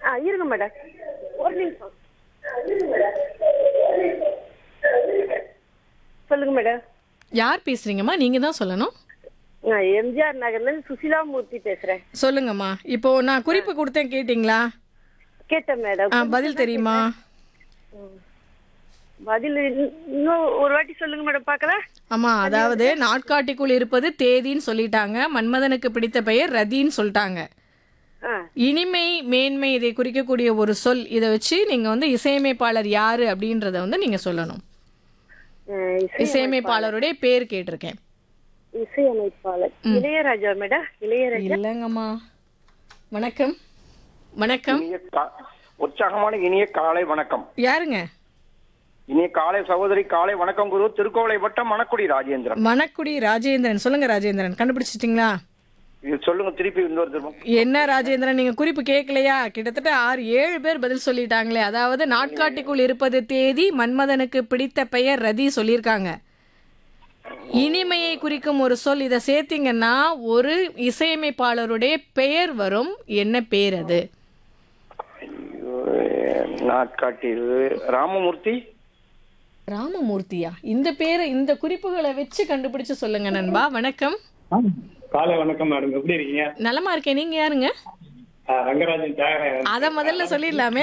ஆ இருங்க மேடம் ஒரு நிமிஷம் சொல்லுங்க மேடம் யார் பேசுறீங்கம்மா நீங்க தான் சொல்லணும் நான் எம்ஜிஆர் நகர்லேருந்து சுசிலா மூர்த்தி பேசுறேன் சொல்லுங்கம்மா இப்போ நான் குறிப்பு கொடுத்தேன் கேட்டிங்களா கேட்டேன் மேடம் ஆ, பதில் தெரியுமா பதில் இன்னும் இன்னும் ஒரு வாட்டி சொல்லுங்க மேடம் பார்க்கலாம் ஆமா அதாவது நாட்காட்டிக்குள் இருப்பது தேதின்னு சொல்லிட்டாங்க மன்மதனுக்கு பிடித்த பெயர் ரதின்னு சொல்லிட்டாங்க ஆ இனிமை மேன்மை இதை குறிக்கக்கூடிய ஒரு சொல் இதை வச்சு நீங்க வந்து இசையமைப்பாளர் யாரு அப்படின்றத வந்து நீங்க சொல்லணும் அஹ் இசை இசையமைப்பாளருடைய பேர் கேட்டிருக்கேன் இசையமைப்பாளர் இளையராஜா மேடம் இளையராஜா இல்லைங்கம்மா வணக்கம் வணக்கம் இனிய கா- உற்சாகமான இனிய காலை வணக்கம் யாருங்க இனிய காலை சகோதரி காலை வணக்கம் குரு திருக்கோவிலை வட்டம் மணக்குடி ராஜேந்திரன் மணக்குடி ராஜேந்திரன் சொல்லுங்க ராஜேந்திரன் கண்டுபிடிச்சிட்டிங்களா இது சொல்லுங்க திருப்பி இன்னொரு திரும்ப என்ன ராஜேந்திரன் நீங்க குறிப்பு கேட்கலையா கிட்டத்தட்ட ஆறு ஏழு பேர் பதில் சொல்லிட்டாங்களே அதாவது நாட்காட்டிக்குள் இருப்பது தேதி மன்மதனுக்கு பிடித்த பெயர் ரதி சொல்லியிருக்காங்க இனிமையை குறிக்கும் ஒரு சொல் இதை சேர்த்தீங்கன்னா ஒரு இசையமைப்பாளருடைய பெயர் வரும் என்ன பேர் அது ஐயோ, நாட்காட்டில் ராமமூர்த்தி ராமமூர்த்தியா இந்த பேரை இந்த குறிப்புகளை வச்சு கண்டுபிடிச்சு சொல்லுங்க நண்பா வணக்கம் காலை வணக்கம் மேடம் எப்படி இருக்கீங்க நலமா இருக்கேன் நீங்க யாருங்க ஆ, ரங்கராஜன் தியாகராஜன் அத முதல்ல சொல்லிடலாமே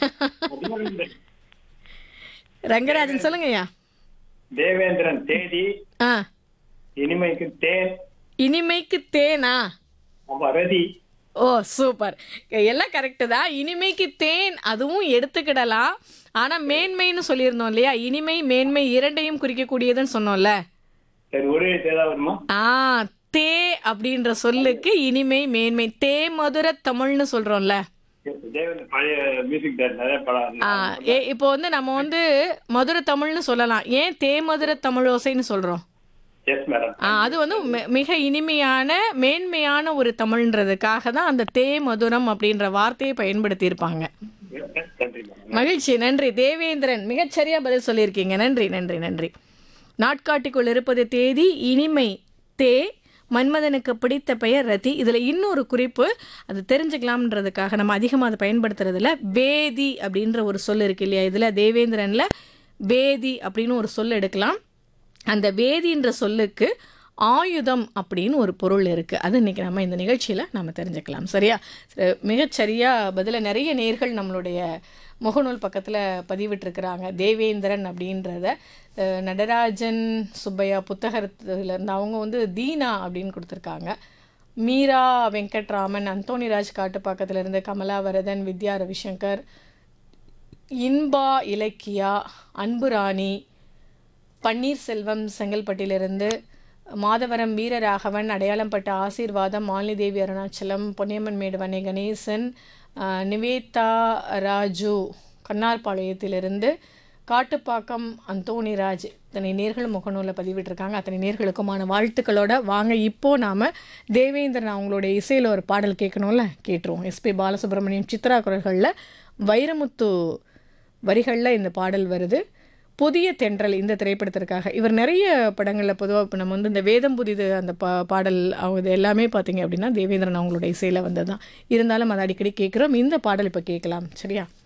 ரங்கராஜன் சொல்லுங்கய்யா தேவேந்திரன் தேதி ஆ இனிமைக்கு தேன் இனிமைக்கு தேனா ஆமா ரதி ஓ சூப்பர் எல்லாம் கரெக்டு தான் இனிமைக்கு தேன் அதுவும் எடுத்துக்கிடலாம் ஆனா மேன்மைன்னு சொல்லியிருந்தோம் இல்லையா இனிமை மேன்மை இரண்டையும் குறிக்கக்கூடியதுன்னு சொன்னோம்ல சரி ஒரு எழுத்து ஏதாவது வருமா ஆ தே அப்படின்ற சொல்லுக்கு இனிமை மேன்மை தே மதுர தமிழ்னு சொல்றோம்ல தேவேந்திரன் பழைய மியூசிக் டைரக்டர் நிறைய படம் ஆ ஏ இப்போ வந்து நம்ம வந்து மதுர தமிழ்னு சொல்லலாம் ஏன் தே மதுர தமிழோசைன்னு சொல்றோம் எஸ் மேடம் ஆ, அது வந்து மி- மிக இனிமையான மேன்மையான ஒரு தமிழ்ன்றதுக்காக தான் அந்த தே மதுரம் அப்படின்ற வார்த்தையை பயன்படுத்தியிருப்பாங்க நன்றி மேடம் மகிழ்ச்சி நன்றி தேவேந்திரன் மிகச்சரியா பதில் சொல்லியிருக்கீங்க நன்றி நன்றி நன்றி நாட்காட்டிக்குள் இருப்பது தேதி இனிமை தே மன்மதனுக்கு பிடித்த பெயர் ரதி இதில் இன்னொரு குறிப்பு அது தெரிஞ்சுக்கலாம்ன்றதுக்காக நம்ம அதிகமாக அதை பயன்படுத்துறதுல வேதி அப்படின்ற ஒரு சொல் இருக்கு இல்லையா இதில் தேவேந்திரனில் வேதி அப்படின்னு ஒரு சொல் எடுக்கலாம் அந்த வேதின்ற சொல்லுக்கு ஆயுதம் அப்படின்னு ஒரு பொருள் இருக்குது அது இன்னைக்கு நம்ம இந்த நிகழ்ச்சியில் நம்ம தெரிஞ்சுக்கலாம் சரியா சரி, மிகச்சரியா பதில நிறைய நேர்கள் நம்மளுடைய முகநூல் பக்கத்தில் பதிவிட்டிருக்கிறாங்க தேவேந்திரன் அப்படின்றத அஹ், நடராஜன் சுப்பையா புத்தகத்திலேருந்து அவங்க வந்து தீனா அப்படின்னு கொடுத்துருக்காங்க மீரா வெங்கட்ராமன் அந்தோணிராஜ் காட்டுப்பாக்கத்திலிருந்து கமலாவரதன் வித்யா ரவிசங்கர் இன்பா இலக்கியா அன்புராணி பன்னீர்செல்வம் செங்கல்பட்டிலிருந்து மாதவரம் வீரராகவன் அடையாளம்பட்ட ஆசீர்வாதம் மாலினி அருணாச்சலம் பொன்னியம்மன் மேடுவனை கணேசன் ஆஹ், நிவேதா ராஜு கண்ணார்பாளையத்திலிருந்து காட்டுப்பாக்கம் அந்தோணிராஜ் இத்தனை நேர்கள் முகநூலில் பதிவிட்டிருக்காங்க அத்தனை நேர்களுக்குமான வாழ்த்துக்களோட வாங்க இப்போ நாம தேவேந்திரன் அவங்களுடைய இசையில் ஒரு பாடல் கேட்கணும்ல கேட்டுருவோம் எஸ்பி பாலசுப்ரமணியம் சித்ரா குரல்களில் வைரமுத்து வரிகளில் இந்த பாடல் வருது புதிய தென்றல் இந்த திரைப்படத்திற்காக இவர் நிறைய படங்களில் பொதுவாக இப்போ நம்ம வந்து இந்த வேதம் புதிது அந்த பா பாடல் அவங்க இது எல்லாமே பார்த்தீங்க அப்படின்னா தேவேந்திரன் அவங்களோட இசையில் வந்தது தான் இருந்தாலும் அதை அடிக்கடி கேட்குறோம் இந்த பாடல் இப்போ கேட்கலாம் சரியா